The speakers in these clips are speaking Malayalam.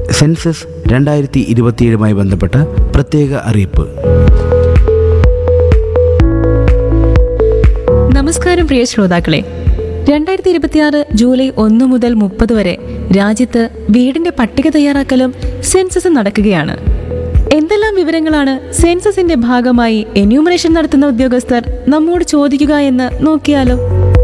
സെൻസസ് രണ്ടായിരത്തി ഇരുപത്തിയേഴുമായി ബന്ധപ്പെട്ട പ്രത്യേക അറിയിപ്പ് നമസ്കാരം പ്രിയ ശ്രോതാക്കളെ രണ്ടായിരത്തി ഇരുപത്തിയാറ് ജൂലൈ ഒന്ന് മുതൽ മുപ്പത് വരെ രാജ്യത്ത് വീടിന്റെ പട്ടിക തയ്യാറാക്കലും സെൻസസും നടക്കുകയാണ് എന്തെല്ലാം വിവരങ്ങളാണ് സെൻസസിന്റെ ഭാഗമായി എന്യൂമറേഷൻ നടത്തുന്ന ഉദ്യോഗസ്ഥർ നമ്മോട് ചോദിക്കുക എന്ന് നോക്കിയാലോ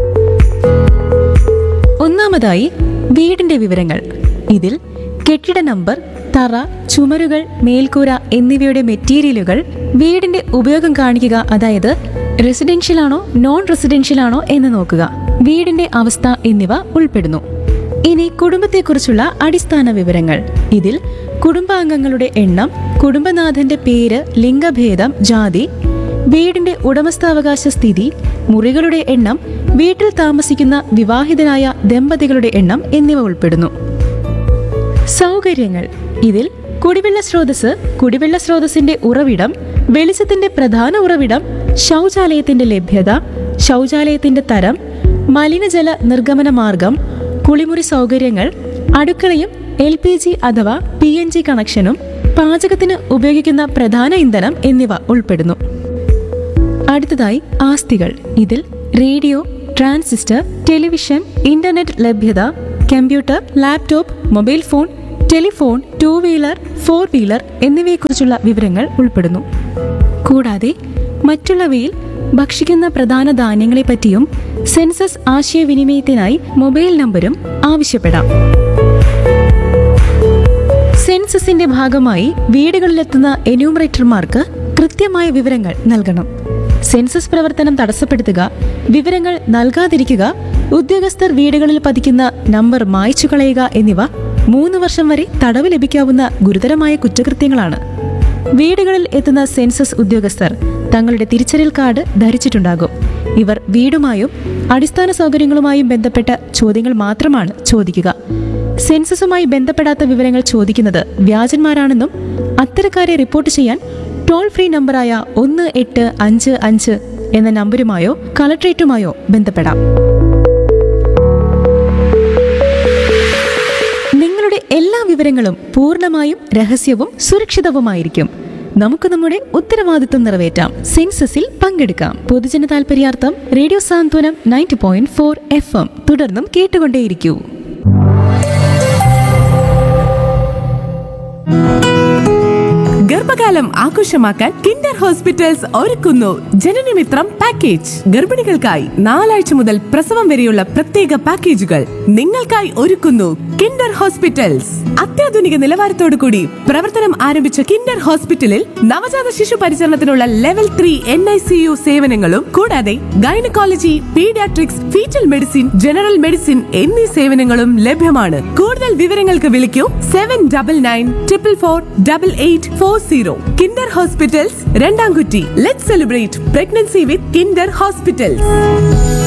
ഒന്നാമതായി വീടിന്റെ വിവരങ്ങൾ ഇതിൽ കെട്ടിട നമ്പർ തറ ചുമരുകൾ മേൽക്കൂര എന്നിവയുടെ മെറ്റീരിയലുകൾ വീടിന്റെ ഉപയോഗം കാണിക്കുക അതായത് റെസിഡൻഷ്യൽ ആണോ നോൺ റെസിഡൻഷ്യൽ ആണോ എന്ന് നോക്കുക വീടിന്റെ അവസ്ഥ എന്നിവ ഉൾപ്പെടുന്നു ഇനി കുടുംബത്തെക്കുറിച്ചുള്ള അടിസ്ഥാന വിവരങ്ങൾ ഇതിൽ കുടുംബാംഗങ്ങളുടെ എണ്ണം കുടുംബനാഥന്റെ പേര് ലിംഗഭേദം ജാതി വീടിന്റെ ഉടമസ്ഥാവകാശ സ്ഥിതി മുറികളുടെ എണ്ണം വീട്ടിൽ താമസിക്കുന്ന വിവാഹിതരായ ദമ്പതികളുടെ എണ്ണം എന്നിവ ഉൾപ്പെടുന്നു സൗകര്യങ്ങൾ ഇതിൽ കുടിവെള്ള സ്രോതസ് കുടിവെള്ള സ്രോതസ്സിന്റെ ഉറവിടം വെളിച്ചത്തിന്റെ പ്രധാന ഉറവിടം ശൗചാലയത്തിന്റെ ലഭ്യത ശൗചാലയത്തിന്റെ തരം മലിനജല നിർഗമന മാർഗം കുളിമുറി സൗകര്യങ്ങൾ അടുക്കളയും എൽ പി ജി അഥവാ പി എൻ ജി കണക്ഷനും പാചകത്തിന് ഉപയോഗിക്കുന്ന പ്രധാന ഇന്ധനം എന്നിവ ഉൾപ്പെടുന്നു അടുത്തതായി ആസ്തികൾ ഇതിൽ റേഡിയോ ട്രാൻസിസ്റ്റർ ടെലിവിഷൻ ഇന്റർനെറ്റ് ലഭ്യത computer laptop mobile phone telephone two wheeler four wheeler എന്നിവയെക്കുറിച്ചുള്ള വിവരങ്ങൾ ഉൾപ്പെടുന്നു കൂടാതെ മറ്റുള്ളവയിൽ ഭക്ഷിക്കുന്ന പ്രധാന ധാന്യങ്ങളെപ്പറ്റിയും സെൻസസ് ആശയവിനിമയത്തിനായി മൊബൈൽ നമ്പരും ആവശ്യപ്പെടാം സെൻസസിന്റെ ഭാഗമായി വീടുകളിലെത്തുന്ന എന്യൂമറേറ്റർമാർക്ക് കൃത്യമായ വിവരങ്ങൾ നൽകണം സെൻസസ് പ്രവർത്തനം തടസ്സപ്പെടുത്തുക വിവരങ്ങൾ നൽകാതിരിക്കുക ഉദ്യോഗസ്ഥർ വീടുകളിൽ പതിക്കുന്ന നമ്പർ മായ്ച്ചു കളയുക എന്നിവ മൂന്ന് വർഷം വരെ തടവ് ലഭിക്കാവുന്ന ഗുരുതരമായ കുറ്റകൃത്യങ്ങളാണ് വീടുകളിൽ എത്തുന്ന സെൻസസ് ഉദ്യോഗസ്ഥർ തങ്ങളുടെ തിരിച്ചറിയൽ കാർഡ് ധരിച്ചിട്ടുണ്ടാകും ഇവർ വീടുമായും അടിസ്ഥാന സൗകര്യങ്ങളുമായും ബന്ധപ്പെട്ട ചോദ്യങ്ങൾ മാത്രമാണ് ചോദിക്കുക സെൻസസുമായി ബന്ധപ്പെടാത്ത വിവരങ്ങൾ ചോദിക്കുന്നത് വ്യാജന്മാരാണെന്നും അത്തരക്കാരെ റിപ്പോർട്ട് ചെയ്യാൻ ടോൾ ഫ്രീ നമ്പറായ ഒന്ന് എട്ട് അഞ്ച് അഞ്ച് എന്ന നമ്പരുമായോ കളക്ട്രേറ്റുമായോ ബന്ധപ്പെടാം നിങ്ങളുടെ എല്ലാ വിവരങ്ങളും പൂർണ്ണമായും രഹസ്യവും സുരക്ഷിതവുമായിരിക്കും നമുക്ക് നമ്മുടെ ഉത്തരവാദിത്വം നിറവേറ്റാം സെൻസസിൽ പങ്കെടുക്കാം പൊതുജന താൽപര്യാർത്ഥം radio Santhwanam ninety point four F M തുടർന്നും കേട്ടുകൊണ്ടേയിരിക്കൂ ഗർഭകാലം ആഘോഷമാക്കാൻ കിൻഡർ ഹോസ്പിറ്റൽസ് ഒരുക്കുന്നു ജനനമിത്രം പാക്കേജ് ഗർഭിണികൾക്കായി നാലാഴ്ച മുതൽ പ്രസവം വരെയുള്ള പ്രത്യേക പാക്കേജുകൾ നിങ്ങൾക്കായി ഒരുക്കുന്നു കിൻഡർ ഹോസ്പിറ്റൽസ് അത്യാധുനിക നിലവാരത്തോടു കൂടി പ്രവർത്തനം ആരംഭിച്ച കിൻഡർ ഹോസ്പിറ്റലിൽ നവജാത ശിശു പരിചരണത്തിനുള്ള level three N I C U സേവനങ്ങളും കൂടാതെ gynaecology paediatrics fetal medicine general medicine എന്നീ സേവനങ്ങളും ലഭ്യമാണ് കൂടുതൽ വിവരങ്ങൾക്ക് വിളിക്കൂ seven double nine triple four double eight four zero Kinder hospitals Randamkutty let celebrate pregnancy with Kinder hospitals